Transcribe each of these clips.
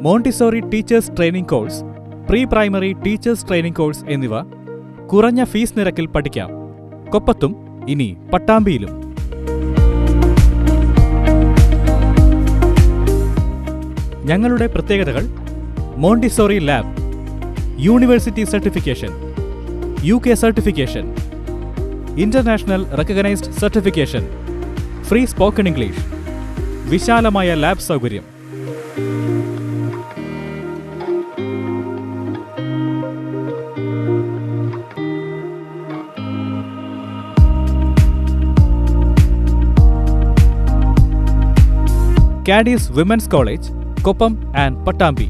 Montessori teachers training course pre primary teachers training course എന്നിവ കുറഞ്ഞ fees നിരക്കിൽ പഠിക്കാം കൊപ്പത്തും ഇനി പട്ടാമ്പിയിലും ഞങ്ങളുടെ പ്രത്യേകതകൾ Montessori lab university certification U K certification international recognised certification free spoken English വിശാലമായ ലാബ് സൗകര്യം കാഡീസ് women's college Koppam and Pattambi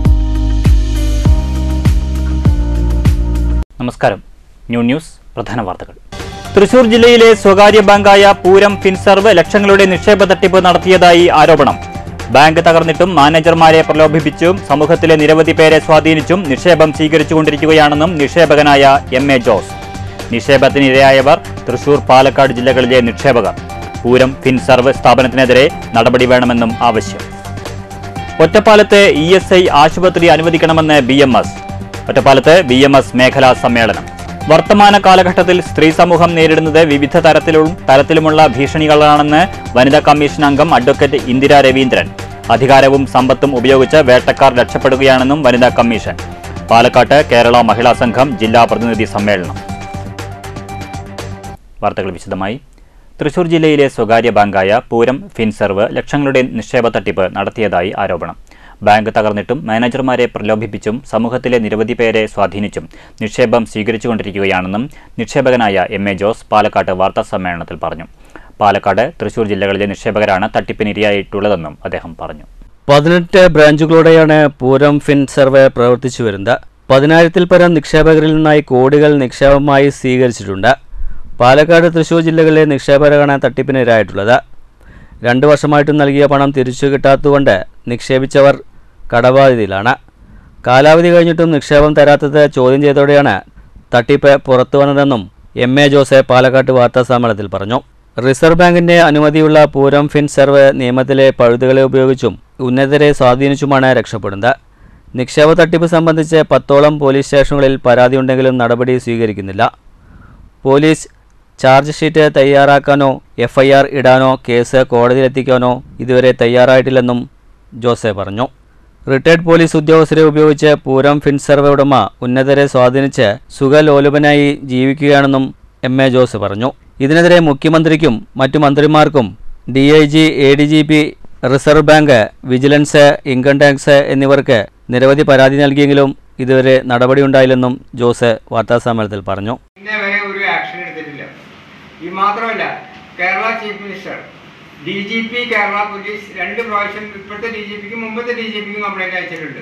നമസ്കാരം ന്യൂ ന്യൂസ് പ്രധാന വാർത്തകൾ തൃശൂർ ജില്ലയിലെ സ്വകാര്യ ബാങ്കായ പൂരം ഫിൻസർവ് ലക്ഷങ്ങളുടെ നിക്ഷേപ തട്ടിപ്പ് നടത്തിയതായി ആരോപണം ബാങ്ക് തകർന്നിട്ടും മാനേജർമാരെ പ്രലോഭിപ്പിച്ചും സമൂഹത്തിലെ നിരവധി പേരെ സ്വാധീനിച്ചും നിക്ഷേപം സ്വീകരിച്ചുകൊണ്ടിരിക്കുകയാണെന്നും നിക്ഷേപകനായ എം എ ജോസ് നിക്ഷേപത്തിനിരയായവർ തൃശൂർ പാലക്കാട് ജില്ലകളിലെ നിക്ഷേപകർ പൂരം ഫിൻസർവ് സ്ഥാപനത്തിനെതിരെ നടപടി വേണമെന്നും ആവശ്യം ഒറ്റപ്പാലത്തെ ഇ എസ് ഐ ആശുപത്രി അനുവദിക്കണമെന്ന് ബി എം എസ് ഒറ്റപ്പാലത്ത് ബി എം എസ് മേഖലാ സമ്മേളനം വർത്തമാന കാലഘട്ടത്തിൽ സ്ത്രീ സമൂഹം നേരിടുന്നത് വിവിധ തരത്തിലും തരത്തിലുമുള്ള ഭീഷണികളാണെന്ന് വനിതാ കമ്മീഷൻ അംഗം അഡ്വക്കേറ്റ് ഇന്ദിര രവീന്ദ്രൻ അധികാരവും സമ്പത്തും ഉപയോഗിച്ച് വേട്ടക്കാർ രക്ഷപ്പെടുകയാണെന്നും വനിതാ കമ്മീഷൻ പാലക്കാട്ട് കേരള മഹിളാ സംഘം ജില്ലാ പ്രതിനിധി സമ്മേളനം വാർത്തകൾ വിശദമായി തൃശൂർ ജില്ലയിലെ സ്വകാര്യ ബാങ്കായ പൂരം ഫിൻസർവ് ലക്ഷങ്ങളുടെ നിക്ഷേപ തട്ടിപ്പ് നടത്തിയതായി ആരോപണം ബാങ്ക് തകർന്നിട്ടും മാനേജർമാരെ പ്രലോഭിപ്പിച്ചും സമൂഹത്തിലെ നിരവധി പേരെ സ്വാധീനിച്ചും നിക്ഷേപം സ്വീകരിച്ചുകൊണ്ടിരിക്കുകയാണെന്നും നിക്ഷേപകനായ എം എ ജോസ് പാലക്കാട്ട് വാർത്താസമ്മേളനത്തിൽ പറഞ്ഞു പാലക്കാട് തൃശൂർ ജില്ലകളിലെ നിക്ഷേപകരാണ് തട്ടിപ്പിനിരയായിട്ടുള്ളതെന്നും അദ്ദേഹം പറഞ്ഞു പതിനെട്ട് ബ്രാഞ്ചുകളോടെയാണ് പൂരം ഫിൻ സർവേ പ്രവർത്തിച്ചു വരുന്നത് പതിനായിരത്തിൽ പരം നിക്ഷേപകരിൽ നിന്നായി കോടികൾ നിക്ഷേപമായി സ്വീകരിച്ചിട്ടുണ്ട് പാലക്കാട് തൃശൂർ ജില്ലകളിലെ നിക്ഷേപകരാണ് തട്ടിപ്പിനിരയായിട്ടുള്ളത് രണ്ടു വർഷമായിട്ടും നൽകിയ പണം തിരിച്ചു കിട്ടാത്തതുകൊണ്ട് നിക്ഷേപിച്ചവർ കടബാധിതയിലാണ് കാലാവധി കഴിഞ്ഞിട്ടും നിക്ഷേപം തരാത്തത് ചോദ്യം ചെയ്തതോടെയാണ് തട്ടിപ്പ് പുറത്തു വന്നതെന്നും എം എ ജോസെ പാലക്കാട്ട് വാർത്താസമ്മേളനത്തിൽ പറഞ്ഞു റിസർവ് ബാങ്കിന്റെ അനുമതിയുള്ള പൂരം ഫിൻ സർവ് നിയമത്തിലെ പഴുതുകളെ ഉപയോഗിച്ചും ഉന്നതരെ സ്വാധീനിച്ചുമാണ് രക്ഷപ്പെടുന്നത് നിക്ഷേപ തട്ടിപ്പ് സംബന്ധിച്ച് പത്തോളം പോലീസ് സ്റ്റേഷനുകളിൽ പരാതിയുണ്ടെങ്കിലും നടപടി സ്വീകരിക്കുന്നില്ല പോലീസ് ചാർജ് ഷീറ്റ് തയ്യാറാക്കാനോ എഫ് ഐ ആർ ഇടാനോ കേസ് കോടതിയിലെത്തിക്കാനോ ഇതുവരെ തയ്യാറായിട്ടില്ലെന്നും ജോസെ പറഞ്ഞു റിട്ടയർഡ് പോലീസ് ഉദ്യോഗസ്ഥരെ ഉപയോഗിച്ച് പൂരം ഫിൻസർവേ ഉടമ ഉന്നതരെ സ്വാധീനിച്ച് സുഖലോലുപനായി ജീവിക്കുകയാണെന്നും എം എ ജോസ് പറഞ്ഞു ഇതിനെതിരെ മുഖ്യമന്ത്രിക്കും മറ്റു മന്ത്രിമാർക്കും D I G A D G P reserve bank vigilance income tax എന്നിവർക്ക് നിരവധി പരാതി നൽകിയെങ്കിലും ഇതുവരെ നടപടിയുണ്ടായില്ലെന്നും ജോസ് വാർത്താസമ്മേളനത്തിൽ പറഞ്ഞു ഇന്നേ വരെ ഒരു ആക്ഷൻ എടുത്തിട്ടില്ല ഈ മാത്രമല്ല Kerala chief minister D G P Kerala police രണ്ട് പ്രാവശ്യം ഇപ്പോഴത്തെ ഡി ജി പിക്കും മുമ്പത്തെ ഡി ജി പിക്കും കംപ്ലൈൻറ്റ് അയച്ചിട്ടുണ്ട്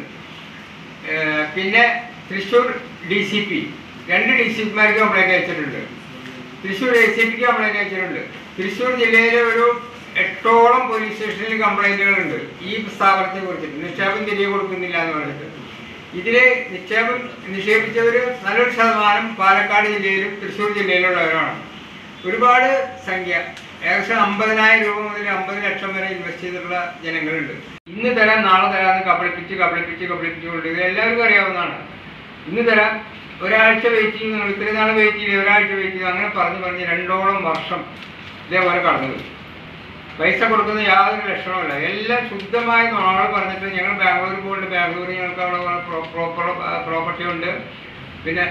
ഏഹ് പിന്നെ തൃശ്ശൂർ ഡി സി പി രണ്ട് ഡി സി പിമാർക്ക് കംപ്ലൈൻറ്റ് അയച്ചിട്ടുണ്ട് തൃശ്ശൂർ എ സി പിക്ക് കംപ്ലൈൻറ്റ് അയച്ചിട്ടുണ്ട് തൃശ്ശൂർ ജില്ലയിലെ ഒരു എട്ടോളം പോലീസ് സ്റ്റേഷനിൽ കംപ്ലൈൻറ്റുകളുണ്ട് ഈ സ്ഥാപനത്തെ കുറിച്ചിട്ട് നിക്ഷേപം തിരികെ കൊടുക്കുന്നില്ല എന്ന് പറഞ്ഞിട്ട് ഇതില് നിക്ഷേപം നിക്ഷേപിച്ചവർ നല്ലൊരു ശതമാനം പാലക്കാട് ജില്ലയിലും തൃശ്ശൂർ ജില്ലയിലുള്ളവരാണ് ഒരുപാട് സംഖ്യ ഏകദേശം അമ്പതിനായിരം രൂപ മുതൽ അമ്പത് ലക്ഷം വരെ ഇൻവെസ്റ്റ് ചെയ്തിട്ടുള്ള ജനങ്ങളുണ്ട് ഇന്ന് തരാം നാളെ തരാമെന്ന് കബളിപ്പിച്ച് കബളിപ്പിച്ച് കബളിപ്പിച്ചുകൊണ്ട് ഇത് എല്ലാവർക്കും അറിയാവുന്നതാണ് ഇന്ന് തരാം ഒരാഴ്ച വെയിറ്റ് ചെയ്ത് നിങ്ങൾ ഇത്രയും നാൾ വെയിറ്റ് ചെയ്ത് ഒരാഴ്ച വെയിറ്റ് ചെയ്ത് അങ്ങനെ പറഞ്ഞ് പറഞ്ഞ് രണ്ടോളം വർഷം ഇതേപോലെ കടന്നു പോയി പൈസ കൊടുക്കുന്ന യാതൊരു ലക്ഷണവുമില്ല എല്ലാം ശുദ്ധമായ നുണകൾ പറഞ്ഞിട്ട് ഞങ്ങൾ ബാംഗ്ലൂർ പോകുന്നുണ്ട് ബാംഗ്ലൂർ ഞങ്ങൾക്ക് അവിടെ പ്രോപ്പർ പ്രോപ്പർട്ടി ഉണ്ട് പിന്നെ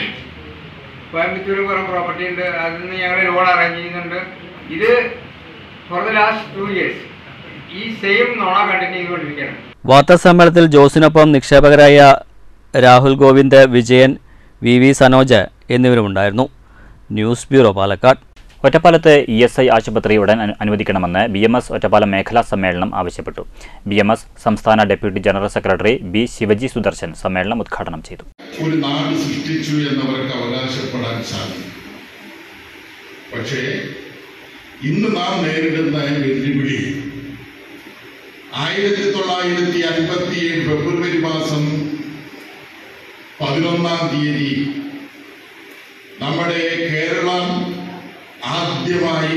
കോയമ്പത്തൂർ കുറേ പ്രോപ്പർട്ടി ഉണ്ട് അതിൽ നിന്ന് ഞങ്ങൾ ലോൺ അറേഞ്ച് ചെയ്യുന്നുണ്ട് ഇത് for the last two years ഈ സെയിം നുണ കണ്ടിന്യൂ ചെയ്തുകൊണ്ടിരിക്കുകയാണ് വാർത്താസമ്മേളനത്തിൽ ജോസിനൊപ്പം നിക്ഷേപകരായ രാഹുൽ ഗോവിന്ദ് വിജയൻ വി വി സനോജ് എന്നിവരുമുണ്ടായിരുന്നു ന്യൂസ് ബ്യൂറോ പാലക്കാട് ഒറ്റപ്പാലത്ത് ഇ എസ് ഐ ആശുപത്രി ഉടൻ അനു- അനുവദിക്കണമെന്ന് ബി എം എസ് ഒറ്റപ്പാലം മേഖലാ സമ്മേളനം ആവശ്യപ്പെട്ടു ബി എം എസ് സംസ്ഥാന deputy general secretary B Shivaji Sudarshan സമ്മേളനം ഉദ്ഘാടനം ചെയ്തു ഒരു നാട് സൃഷ്ടിച്ചു എന്നവർക്ക് അവകാശപ്പെടാൻ സാധിക്കും പക്ഷേ ഇന്ന് നാം നേരിടുന്ന വെല്ലുവിളി ആയിരത്തി തൊള്ളായിരത്തി അൻപത്തിയേഴ് ഫെബ്രുവരി മാസം പതിനൊന്നാം തീയതി നമ്മുടെ കേരളം ആദ്യമായി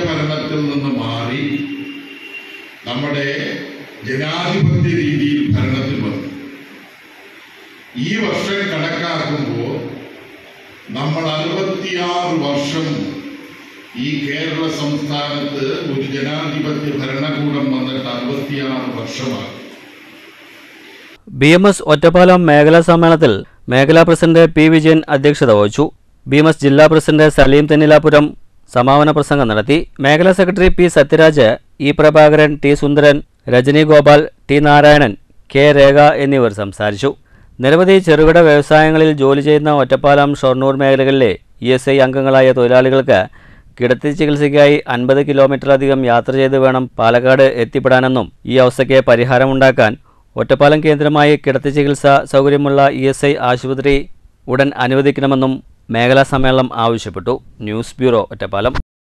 രാജ്യഭരണത്തിൽ നിന്ന് മാറി നമ്മുടെ ജനാധിപത്യ രീതിയിൽ ഭരണം ഈ വർഷം കണക്കാക്കുമ്പോൾ നമ്മൾ അറുപത്തിയാറ് വർഷം ഈ കേരള സംസ്ഥാനത്ത് ഒരു ജനാധിപത്യ ഭരണകൂടം വന്നിട്ട് അറുപത്തിയാറ് വർഷമാണ് ബി എം എസ് ഒറ്റപ്പാലം മേഖലാ സമ്മേളനത്തിൽ മേഖലാ പ്രസിഡന്റ് പി വിജയൻ അധ്യക്ഷത വഹിച്ചു ബി എം എസ് ജില്ലാ പ്രസിഡന്റ് സലീം തെന്നിലാപുരം സമാപന പ്രസംഗം നടത്തി മേഖലാ secretary P Sathyaraj E Prabhakaran T Sundaran Rajani Gopal T Narayanan K Rekha എന്നിവർ സംസാരിച്ചു നിരവധി ചെറുകിട വ്യവസായങ്ങളിൽ ജോലി ചെയ്യുന്ന ഒറ്റപ്പാലം ഷൊർണൂർ മേഖലകളിലെ ഇ എസ് ഐ അംഗങ്ങളായ തൊഴിലാളികൾക്ക് കിടത്തി ചികിത്സയ്ക്കായി അൻപത് കിലോമീറ്ററിലധികം യാത്ര ചെയ്ത് വേണം പാലക്കാട് എത്തിപ്പെടാനെന്നും ഈ അവസ്ഥയ്ക്ക് പരിഹാരമുണ്ടാക്കാൻ ഒറ്റപ്പാലം കേന്ദ്രമായി കിടത്തി ചികിത്സാ സൗകര്യമുള്ള ഇ എസ് ഐ ആശുപത്രി ഉടൻ അനുവദിക്കണമെന്നും മേഖലാ സമ്മേളനം ആവശ്യപ്പെട്ടു ന്യൂസ് ബ്യൂറോ ഒറ്റപ്പാലം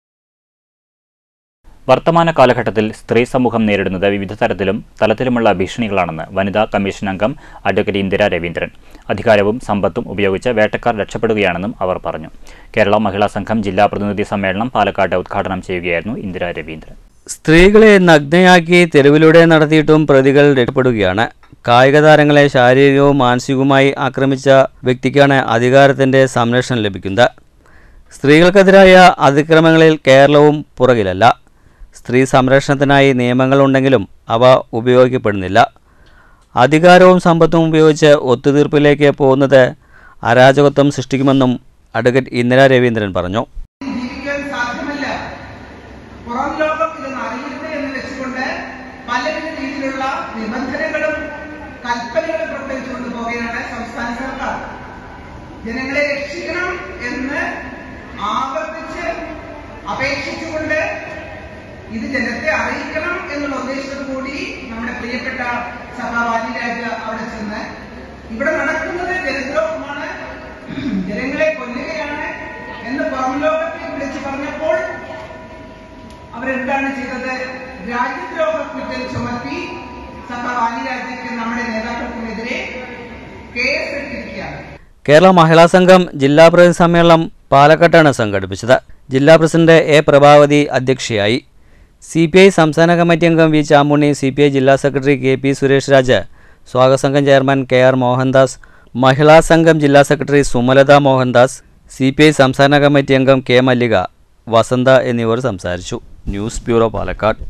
വർത്തമാന കാലഘട്ടത്തിൽ സ്ത്രീ സമൂഹം നേരിടുന്നത് വിവിധ തരത്തിലും തലത്തിലുമുള്ള ഭീഷണികളാണെന്ന് വനിതാ കമ്മീഷൻ അംഗം അഡ്വക്കേറ്റ് ഇന്ദിര രവീന്ദ്രൻ അധികാരവും സമ്പത്തും ഉപയോഗിച്ച് വേട്ടക്കാർ രക്ഷപ്പെടുകയാണെന്നും അവർ പറഞ്ഞു കേരള മഹിളാ സംഘം ജില്ലാ പ്രതിനിധി സമ്മേളനം പാലക്കാട് ഉദ്ഘാടനം ചെയ്യുകയായിരുന്നു ഇന്ദിര രവീന്ദ്രൻ സ്ത്രീകളെ നഗ്നയാക്കി തെരുവിലൂടെ നടത്തിയിട്ടും പ്രതികൾ രക്ഷപ്പെടുകയാണ് കായിക താരങ്ങളെ ശാരീരികവും മാനസികവുമായി ആക്രമിച്ച വ്യക്തിക്കാണ് അധികാരത്തിന്റെ സംരക്ഷണം ലഭിക്കുന്നത് സ്ത്രീകൾക്കെതിരായ അതിക്രമങ്ങളിൽ കേരളവും പുറകിലല്ല സ്ത്രീ സംരക്ഷണത്തിനായി നിയമങ്ങളുണ്ടെങ്കിലും അവ ഉപയോഗിക്കപ്പെടുന്നില്ല അധികാരവും സമ്പത്തും ഉപയോഗിച്ച് ഒത്തുതീർപ്പിലേക്ക് പോകുന്നത് അരാജകത്വം സൃഷ്ടിക്കുമെന്നും അഡ്വക്കേറ്റ് ഇന്ദിര രവീന്ദ്രൻ പറഞ്ഞു ജീവിക്കാൻ സാധ്യമല്ല പുറം ലോകം ഇതൊന്ന് അറിയരുത് എന്ന് വെച്ചുകൊണ്ട് പലവിധ രീതിയിലുള്ള നിബന്ധനകളും കൽപ്പനകളും പുറപ്പെടുവിച്ചുകൊണ്ട് പോവുകയാണ് സംസ്ഥാന സർക്കാർ ജനങ്ങളെ രക്ഷിക്കണം എന്ന് ആവർത്തിച്ച് അപേക്ഷിച്ചുകൊണ്ട് ഇത് ജനത്തെ അറിയിക്കണം എന്നുള്ള ഉദ്ദേശത്തോടു കൂടി നമ്മുടെ പ്രിയപ്പെട്ട സഭാവാദി രാജ അവിടെ ചെന്ന് ഇവിടെ നടക്കുന്നത് ജനദ്രോഹമാണ് ജനങ്ങളെ കൊല്ലുകയാണ് എന്ന് പുറം ലോകത്തെ വിളിച്ചു പറഞ്ഞപ്പോൾ അവരെന്താണ് ചെയ്തത് രാജ്യദ്രോഹ കുറ്റം ചുമത്തി സഭാവാദി രാജ്യക്ക് നമ്മുടെ നേതാക്കൾക്കുമെതിരെ കേസ് ഇട്ടിരിക്കുകയാണ് കേരള മഹിളാ സംഘം ജില്ലാ പ്രതിനിധി സമ്മേളനം പാലക്കാട്ടാണ് സംഘടിപ്പിച്ചത് ജില്ലാ പ്രസിഡന്റ് എ പ്രഭാവതി അധ്യക്ഷയായി സി പി ഐ സംസ്ഥാന കമ്മിറ്റി അംഗം V Chamunni C P I ജില്ലാ secretary K P Suresh Raj സ്വാഗത സംഘം chairman K R Mohandas Mahila Sangham ജില്ലാ secretary Sumalatha Mohandas C P I സംസ്ഥാന കമ്മിറ്റി അംഗം കെ മല്ലിക വസന്ത എന്നിവർ സംസാരിച്ചു ന്യൂസ് ബ്യൂറോ പാലക്കാട്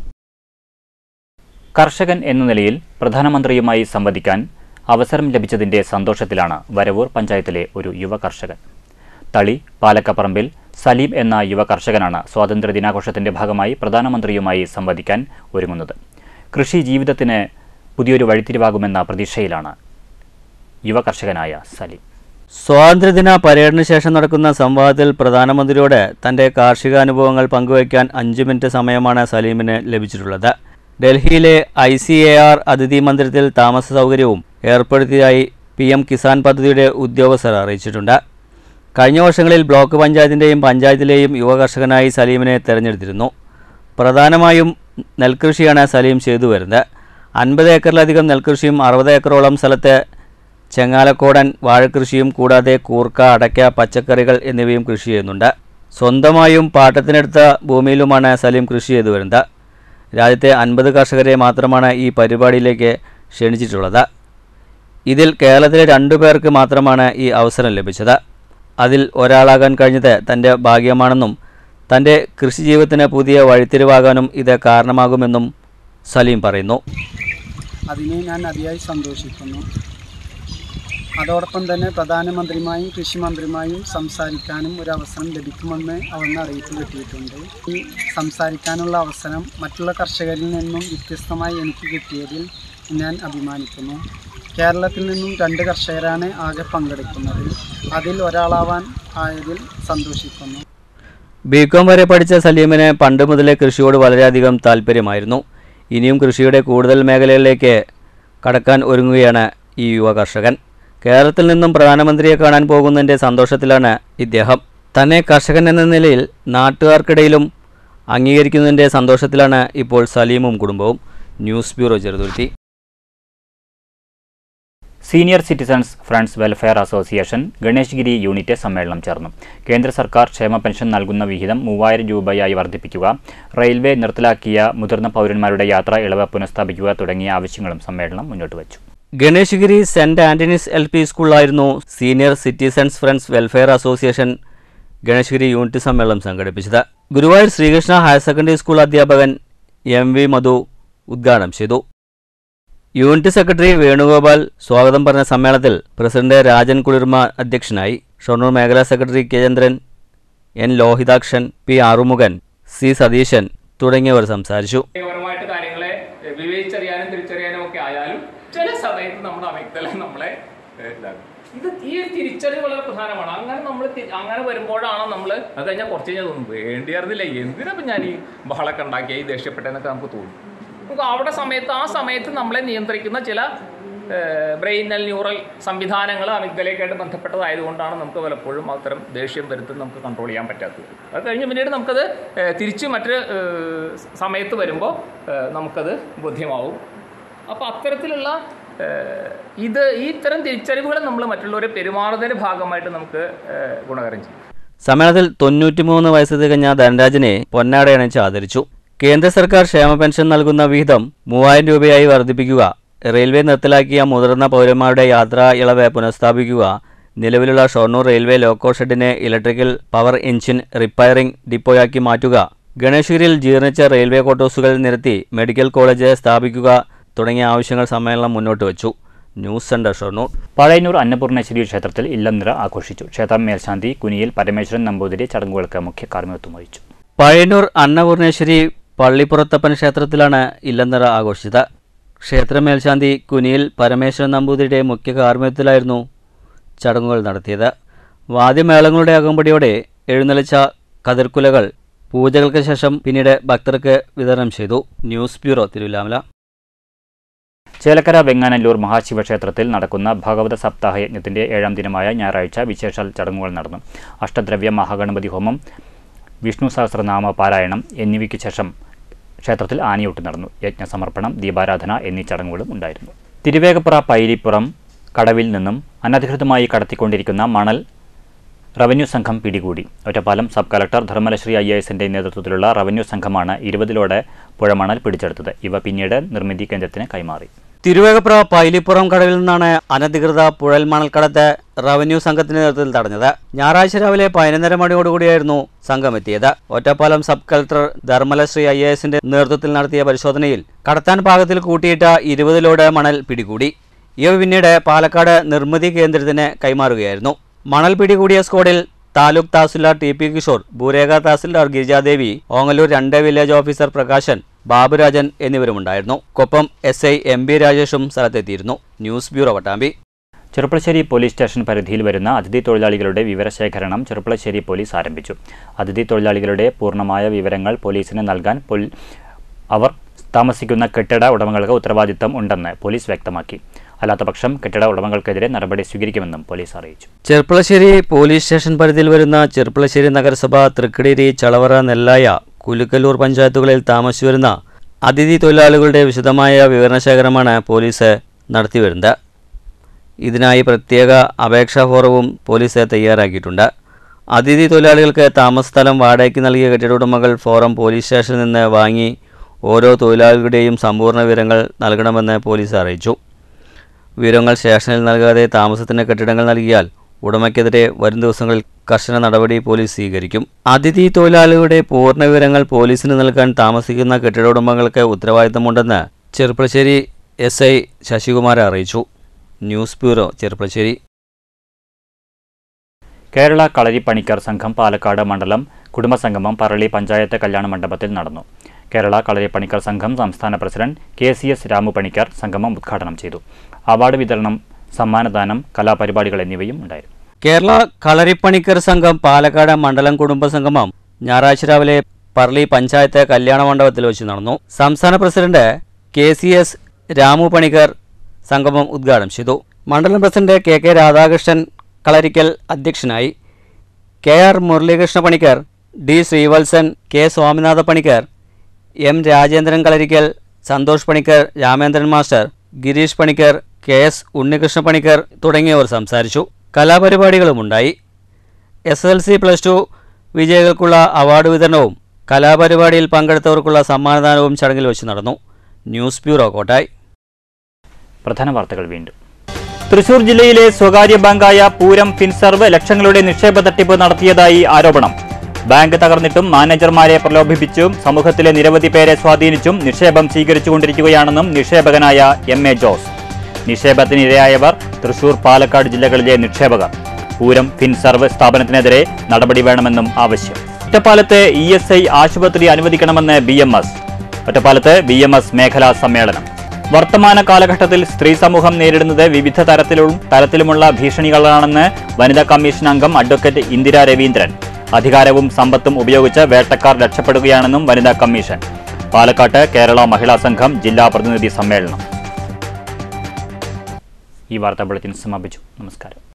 കർഷകൻ എന്ന നിലയിൽ പ്രധാനമന്ത്രിയുമായി സംവദിക്കാൻ അവസരം ലഭിച്ചതിന്റെ സന്തോഷത്തിലാണ് വരവൂർ പഞ്ചായത്തിലെ ഒരു യുവ കർഷകൻ തളി പാലക്കപ്പറമ്പിൽ സലീം എന്ന യുവ കർഷകനാണ് സ്വാതന്ത്ര്യ ദിനാഘോഷത്തിന്റെ ഭാഗമായി പ്രധാനമന്ത്രിയുമായി സംവദിക്കാൻ ഒരുങ്ങുന്നത് കൃഷി ജീവിതത്തിന് പുതിയൊരു വഴിത്തിരിവാകുമെന്ന പ്രതീക്ഷയിലാണ് യുവ കർഷകനായ സലീം സ്വാതന്ത്ര്യദിന പരേഡിന് ശേഷം നടക്കുന്ന സംവാദത്തിൽ പ്രധാനമന്ത്രിയോട് തന്റെ കാർഷിക അനുഭവങ്ങൾ പങ്കുവയ്ക്കാൻ അഞ്ച് മിനിറ്റ് സമയമാണ് സലീമിന് ലഭിച്ചിട്ടുള്ളത് ഡൽഹിയിലെ ഐ സി എ ആർ അതിഥി മന്ദിരത്തിൽ താമസ സൗകര്യവും ഏർപ്പെടുത്തിയതായി പി എം കിസാൻ പദ്ധതിയുടെ ഉദ്യോഗസ്ഥർ അറിയിച്ചിട്ടുണ്ട് കഴിഞ്ഞ വർഷങ്ങളിൽ ബ്ലോക്ക് പഞ്ചായത്തിൻ്റെയും പഞ്ചായത്തിലെയും യുവ കർഷകനായി സലീമിനെ തെരഞ്ഞെടുത്തിരുന്നു പ്രധാനമായും നെൽകൃഷിയാണ് സലീം ചെയ്തു വരുന്നത് അൻപത് ഏക്കറിലധികം നെൽകൃഷിയും അറുപത് ഏക്കറോളം സ്ഥലത്ത് ചെങ്ങാലക്കോടൻ വാഴക്കൃഷിയും കൂടാതെ കൂർക്ക അടയ്ക്ക പച്ചക്കറികൾ എന്നിവയും കൃഷി ചെയ്യുന്നുണ്ട് സ്വന്തമായും പാട്ടത്തിനെടുത്ത ഭൂമിയിലുമാണ് സലീം കൃഷി ചെയ്തു വരുന്നത് രാജ്യത്തെ അൻപത് കർഷകരെ മാത്രമാണ് ഈ പരിപാടിയിലേക്ക് ക്ഷണിച്ചിട്ടുള്ളത് ഇതിൽ കേരളത്തിലെ രണ്ടു പേർക്ക് മാത്രമാണ് ഈ അവസരം ലഭിച്ചത് അതിൽ ഒരാളാകാൻ കഴിഞ്ഞത് തൻ്റെ ഭാഗ്യമാണെന്നും തൻ്റെ കൃഷി ജീവിതത്തിന് പുതിയ വഴിത്തിരിവാകാനും ഇത് കാരണമാകുമെന്നും സലീം പറയുന്നു അതിനെ ഞാൻ അതിയായി സന്തോഷിക്കുന്നു അതോടൊപ്പം തന്നെ പ്രധാനമന്ത്രിയുമായും കൃഷിമന്ത്രിയുമായും സംസാരിക്കാനും ഒരു അവസരം ലഭിക്കുമെന്ന് അവിടുന്ന് അറിയിപ്പ് കിട്ടിയിട്ടുണ്ട് ഈ സംസാരിക്കാനുള്ള അവസരം മറ്റുള്ള കർഷകരിൽ നിന്നും വ്യത്യസ്തമായി എനിക്ക് കിട്ടിയതിൽ ഞാൻ അഭിമാനിക്കുന്നു കേരളത്തിൽ നിന്നും രണ്ട് കർഷകരാണ് ആകെ പങ്കെടുക്കുന്നത് അതിൽ ഒരാളാവാൻ ആയതിൽ സന്തോഷിക്കുന്നു ബികോം വരെ പഠിച്ച സലീമിന് പണ്ട് മുതലേ കൃഷിയോട് വളരെയധികം താല്പര്യമായിരുന്നു ഇനിയും കൃഷിയുടെ കൂടുതൽ മേഖലകളിലേക്ക് കടക്കാൻ ഒരുങ്ങുകയാണ് ഈ യുവ കർഷകൻ കേരളത്തിൽ നിന്നും പ്രധാനമന്ത്രിയെ കാണാൻ പോകുന്നതിൻ്റെ സന്തോഷത്തിലാണ് ഇദ്ദേഹം തന്നെ കർഷകൻ എന്ന നിലയിൽ നാട്ടുകാർക്കിടയിലും അംഗീകരിക്കുന്നതിൻ്റെ സന്തോഷത്തിലാണ് ഇപ്പോൾ സലീമും കുടുംബവും news bureau Cheruthuruthy senior citizens friends welfare association Ganeshgiri unit സമ്മേളനം ചേർന്നു കേന്ദ്ര സർക്കാർ ക്ഷേമ പെൻഷൻ നൽകുന്ന വിഹിതം മൂവായിരം രൂപയായി വർദ്ധിപ്പിക്കുക റെയിൽവേ നിർത്തലാക്കിയ മുതിർന്ന പൗരന്മാരുടെ യാത്രാ ഇളവ് പുനഃസ്ഥാപിക്കുക തുടങ്ങിയ ആവശ്യങ്ങളും സമ്മേളനം മുന്നോട്ട് വച്ചു Ganeshagiri saint Antony's L P സ്കൂളിലായിരുന്നു senior citizens friends welfare association Ganeshagiri unit സമ്മേളനം സംഘടിപ്പിച്ചത് Guruvayur Sreekrishna higher secondary school അധ്യാപകൻ എം വി മധു ഉദ്ഘാടനം ചെയ്തു യൂണിറ്റ് സെക്രട്ടറി വേണുഗോപാൽ സ്വാഗതം പറഞ്ഞ സമ്മേളനത്തിൽ പ്രസിഡന്റ് രാജൻ കുളിർമ അധ്യക്ഷനായി ഷൊർണൂർ മേഖലാ secretary K Chandran N Lohithakshan P Arumukhan C Satheesan തുടങ്ങിയവർ സംസാരിച്ചു പരമായിട്ട് കാര്യങ്ങളെ എഹ്, വിവേചിച്ചറിയാനും തിരിച്ചറിയാനും ഒക്കെ ആയാലും ചില സമയത്ത് നമ്മുടെ അമിഗ്ദല നമ്മളെ എഹ്, ഇതാക്കും. ഇത് ഈ ഒരു തിരിച്ചറിവ് വളരെ പ്രധാനമാണ് അങ്ങനെ നമ്മൾ അങ്ങനെ വരുമ്പോഴാണ് നമ്മൾ അത് കഴിഞ്ഞാൽ കുറച്ച് കഴിഞ്ഞാൽ തോന്നും വേണ്ടിയായിരുന്നില്ല എന്തിനാ ഞാൻ ഈ ബഹളൊക്കെ ഉണ്ടാക്കിയ ഈ ദേഷ്യപ്പെട്ടെന്നൊക്കെ നമുക്ക് തോന്നും നമുക്ക് അവിടെ സമയത്ത് ആ സമയത്ത് നമ്മളെ നിയന്ത്രിക്കുന്ന ചില ബ്രെയിനൽ ന്യൂറൽ സംവിധാനങ്ങൾ അമിഗ്ദലയൊക്കെയായിട്ട് ബന്ധപ്പെട്ടതായതുകൊണ്ടാണ് നമുക്ക് പലപ്പോഴും അത്തരം ദേഷ്യം വരുത്തുന്നത് നമുക്ക് കൺട്രോൾ ചെയ്യാൻ പറ്റാത്തത് അത് കഴിഞ്ഞ് പിന്നീട് നമുക്കത് ഏഹ്, തിരിച്ച് മറ്റ് ഏഹ്, സമയത്ത് വരുമ്പോൾ ഏഹ്, നമുക്കത് ബോധ്യമാവും അപ്പോൾ അത്തരത്തിലുള്ള ഏഹ്, ഇത് ഈ ഇത്തരം തിരിച്ചറിവുകൾ നമ്മൾ മറ്റുള്ളവരെ പെരുമാറുന്നതിൻ്റെ ഭാഗമായിട്ട് നമുക്ക് ഏഹ്, ഗുണകരം ചെയ്യും സമ്മേളനത്തിൽ തൊണ്ണൂറ്റിമൂന്ന് വയസ്സ് തികഞ്ഞ ധനരാജനെ പൊന്നാടയണിച്ച് ആദരിച്ചു കേന്ദ്ര സർക്കാർ ക്ഷേമ പെൻഷൻ നൽകുന്ന വിഹിതം മൂവായിരം രൂപയായി വർദ്ധിപ്പിക്കുക റെയിൽവേ നിർത്തലാക്കിയ മുതിർന്ന പൗരന്മാരുടെ യാത്രാ ഇളവ് പുനഃസ്ഥാപിക്കുക നിലവിലുള്ള ഷൊർണൂർ റെയിൽവേ ലോക്കോ ഷെഡിനെ ഇലക്ട്രിക്കൽ പവർ എഞ്ചിൻ റിപ്പയറിംഗ് ഡിപ്പോയാക്കി മാറ്റുക ഗണേശഗിരിയിൽ ജീർണിച്ച റെയിൽവേ ക്വാർട്ടേഴ്സുകൾ നിരത്തി മെഡിക്കൽ കോളേജ് സ്ഥാപിക്കുക തുടങ്ങിയ ആവശ്യങ്ങൾ സമ്മേളനം മുന്നോട്ട് വച്ചു ന്യൂസ് സെന്റർ ഷൊർണൂർ പഴയന്നൂർ അന്നപൂർണേശ്വരി ക്ഷേത്രത്തിൽ ഇല്ലനിറ ആഘോഷിച്ചു ക്ഷേത്രം മേൽശാന്തി കുനിയിൽ പരമേശ്വരൻ നമ്പൂതിരി ചടങ്ങുകൾക്ക് മുഖ്യ കാർമ്മികത്വം വഹിച്ചു പഴയന്നൂർ അന്നപൂർണേശ്വരി പള്ളിപ്പുറത്തപ്പൻ ക്ഷേത്രത്തിലാണ് ഇല്ലനിറ ആഘോഷിച്ചത് ക്ഷേത്രമേൽശാന്തി കുനിയിൽ പരമേശ്വരൻ നമ്പൂതിരിയുടെ മുഖ്യ കാർമ്മികത്തിലായിരുന്നു ചടങ്ങുകൾ നടത്തിയത് വാദ്യമേളങ്ങളുടെ അകമ്പടിയോടെ എഴുന്നള്ളിച്ച കതിർക്കുലകൾ പൂജകൾക്ക് ശേഷം പിന്നീട് ഭക്തർക്ക് വിതരണം ചെയ്തു ന്യൂസ് ബ്യൂറോ തിരുവില്ലാമല ചേലക്കര വെങ്ങാനല്ലൂർ മഹാശിവക്ഷേത്രത്തിൽ നടക്കുന്ന ഭഗവത സപ്താഹ യജ്ഞത്തിന്റെ ഏഴാം ദിനമായ ഞായറാഴ്ച വിശേഷാൽ ചടങ്ങുകൾ നടന്നു അഷ്ടദ്രവ്യ മഹാഗണപതി ഹോമം വിഷ്ണു സഹസ്രനാമ പാരായണം എന്നിവയ്ക്ക് ശേഷം ക്ഷേത്രത്തിൽ ആനയൂട്ട് നടന്നു യജ്ഞസമർപ്പണം ദീപാരാധന എന്നീ ചടങ്ങുകളും ഉണ്ടായിരുന്നു തിരുവേഗപ്പുറ പൈലിപ്പുറം കടവിൽ നിന്നും അനധികൃതമായി കടത്തിക്കൊണ്ടിരിക്കുന്ന മണൽ റവന്യൂ സംഘം പിടികൂടി Ottapalam sub collector Dharmalashree I എസിന്റെ നേതൃത്വത്തിലുള്ള റവന്യൂ സംഘമാണ് ഇരുപതിലോടെ പുഴമണൽ പിടിച്ചെടുത്തത് ഇവ പിന്നീട് നിർമ്മിതി കേന്ദ്രത്തിന് കൈമാറി തിരുവേഗപ്പുറ പൈലിപ്പുറം കടവിൽ നിന്നാണ് അനധികൃത പുഴൽ മണൽക്കടത്ത് റവന്യൂ സംഘത്തിന്റെ നേതൃത്വത്തിൽ തടഞ്ഞത് ഞായറാഴ്ച രാവിലെ പതിനൊന്നര മണിയോടുകൂടിയായിരുന്നു സംഘം എത്തിയത് Ottapalam sub collector Dharmalashree I A എസിന്റെ നേതൃത്വത്തിൽ നടത്തിയ പരിശോധനയിൽ കടത്താൻ പാകത്തിൽ കൂട്ടിയിട്ട ഇരുപത് ലോഡ് മണൽ പിടികൂടി ഇവ പിന്നീട് പാലക്കാട് നിർമ്മിതി കേന്ദ്രത്തിന് കൈമാറുകയായിരുന്നു മണൽ പിടികൂടിയ സ്ക്വാഡിൽ താലൂക്ക് തഹസിൽദാർ ടി പി കിഷോർ ഭൂരേഖ തഹസിൽദാർ ഗിരിജാദേവി ഓങ്ങല്ലൂർ രണ്ട് വില്ലേജ് ഓഫീസർ പ്രകാശൻ ബാബുരാജൻ എന്നിവരുമുണ്ടായിരുന്നു Koppam S I M B രാജേഷും സ്ഥലത്തെത്തിയിരുന്നു news bureau Pattambi Cherpulassery police station പരിധിയിൽ വരുന്ന അതിഥി തൊഴിലാളികളുടെ വിവരശേഖരണം ചെറുപ്പളശ്ശേരി പോലീസ് ആരംഭിച്ചു അതിഥി തൊഴിലാളികളുടെ പൂർണ്ണമായ വിവരങ്ങൾ പോലീസിന് നൽകാൻ പോൽ- അവർ താമസിക്കുന്ന കെട്ടിട ഉടമകൾക്ക് ഉത്തരവാദിത്തം ഉണ്ടെന്ന് പോലീസ് വ്യക്തമാക്കി അല്ലാത്തപക്ഷം കെട്ടിട ഉടമകൾക്കെതിരെ നടപടി സ്വീകരിക്കുമെന്നും പോലീസ് അറിയിച്ചു ചെർപ്പളശ്ശേരി പോലീസ് സ്റ്റേഷൻ പരിധിയിൽ വരുന്ന ചെർപ്പളശ്ശേരി നഗരസഭ തൃക്കടിരി ചളവറ നെല്ലായ കുലുക്കല്ലൂർ പഞ്ചായത്തുകളിൽ താമസിച്ചു വരുന്ന അതിഥി തൊഴിലാളികളുടെ വിശദമായ വിവരണശേഖരമാണ് പോലീസ് നടത്തിവരുന്നത് ഇതിനായി പ്രത്യേക അപേക്ഷാ ഫോറവും പോലീസ് തയ്യാറാക്കിയിട്ടുണ്ട് അതിഥി തൊഴിലാളികൾക്ക് താമസസ്ഥലം വാടകയ്ക്ക് നൽകിയ കെട്ടിട ഉടമകൾ ഫോറം പോലീസ് സ്റ്റേഷനിൽ നിന്ന് വാങ്ങി ഓരോ തൊഴിലാളികളുടെയും സമ്പൂർണ്ണ വിവരങ്ങൾ നൽകണമെന്ന് പോലീസ് അറിയിച്ചു വിവരങ്ങൾ സ്റ്റേഷനിൽ നൽകാതെ താമസത്തിന് കെട്ടിടങ്ങൾ നൽകിയാൽ ഉടമയ്ക്കെതിരെ വരും ദിവസങ്ങളിൽ കർശന നടപടി പോലീസ് സ്വീകരിക്കും അതിഥി തൊഴിലാളികളുടെ പൂർണ്ണ വിവരങ്ങൾ പോലീസിന് നൽകാൻ താമസിക്കുന്ന കെട്ടിട ഉടമകൾക്ക് ഉത്തരവാദിത്തമുണ്ടെന്ന് ചെറുപ്പളശ്ശേരി എസ് ഐ ശശികുമാർ അറിയിച്ചു ന്യൂസ് ബ്യൂറോ ചെറുപ്പളശ്ശേരി കേരള കളരിപ്പണിക്കർ സംഘം പാലക്കാട് മണ്ഡലം കുടുംബസംഗമം പറളി പഞ്ചായത്ത് കല്യാണ മണ്ഡപത്തിൽ നടന്നു കേരള കളരിപ്പണിക്കർ സംഘം സംസ്ഥാന president K C S Ramu Panicker സംഗമം ഉദ്ഘാടനം ചെയ്തു അവാർഡ് വിതരണം സമ്മാനദാനം കലാപരിപാടികൾ എന്നിവയും ഉണ്ടായിരുന്നു കേരള കളരിപ്പണിക്കർ സംഘം പാലക്കാട് മണ്ഡലം കുടുംബസംഗമം ഞായറാഴ്ച രാവിലെ പറളി പഞ്ചായത്ത് കല്യാണ മണ്ഡപത്തിൽ വെച്ച് നടന്നു സംസ്ഥാന president K C S Ramu Panicker സംഗമം ഉദ്ഘാടനം ചെയ്തു മണ്ഡലം president K K Radhakrishnan Kalarikkal അധ്യക്ഷനായി K R Muralikrishna Panicker D Sreevalsan K Swaminatha Panicker M Rajendran Kalarikkal Santhosh Panicker Ramendran master Gireesh Panicker K S Unnikrishna Panicker തുടങ്ങിയവർ സംസാരിച്ചു കലാപരിപാടികളുമുണ്ടായി S L C plus two വിജയികൾക്കുള്ള അവാർഡ് വിതരണവും കലാപരിപാടിയിൽ പങ്കെടുത്തവർക്കുള്ള സമ്മാനദാനവും ചടങ്ങിൽ വെച്ച് നടന്നു ന്യൂസ് ബ്യൂറോ കോട്ടായി പ്രധാന വാർത്തകൾ വീണ്ടും തൃശൂർ ജില്ലയിലെ സ്വകാര്യ ബാങ്കായ പൂരം ഫിൻസർവ് ലക്ഷങ്ങളുടെ നിക്ഷേപ തട്ടിപ്പ് നടത്തിയതായി ആരോപണം ബാങ്ക് തകർന്നിട്ടും മാനേജർമാരെ പ്രലോഭിപ്പിച്ചും സമൂഹത്തിലെ നിരവധി പേരെ സ്വാധീനിച്ചും നിക്ഷേപം സ്വീകരിച്ചുകൊണ്ടിരിക്കുകയാണെന്നും നിക്ഷേപകനായ എം എ ജോസ് നിക്ഷേപത്തിനിരയായവർ തൃശൂർ പാലക്കാട് ജില്ലകളിലെ നിക്ഷേപകർ പൂരം ഫിൻസർവ് സ്ഥാപനത്തിനെതിരെ നടപടി വേണമെന്നും ആവശ്യം ഒറ്റപ്പാലത്തെ ഇ എസ് ഐ ആശുപത്രി അനുവദിക്കണമെന്ന് ബി എം എസ് ഒറ്റപ്പാലത്ത് ബി എം എസ് മേഖലാ സമ്മേളനം വർത്തമാന കാലഘട്ടത്തിൽ സ്ത്രീ സമൂഹം നേരിടുന്നത് വിവിധ തരത്തിലും തരത്തിലുമുള്ള ഭീഷണികളാണെന്ന് വനിതാ കമ്മീഷൻ അംഗം അഡ്വക്കേറ്റ് ഇന്ദിര രവീന്ദ്രൻ അധികാരവും സമ്പത്തും ഉപയോഗിച്ച് വേട്ടക്കാർ രക്ഷപ്പെടുകയാണെന്നും വനിതാ കമ്മീഷൻ പാലക്കാട്ട് കേരള മഹിളാ സംഘം ജില്ലാ പ്രതിനിധി സമ്മേളനം ഈ വാർത്താ ബുള്ളറ്റിൻ സമാപിച്ചു നമസ്കാരം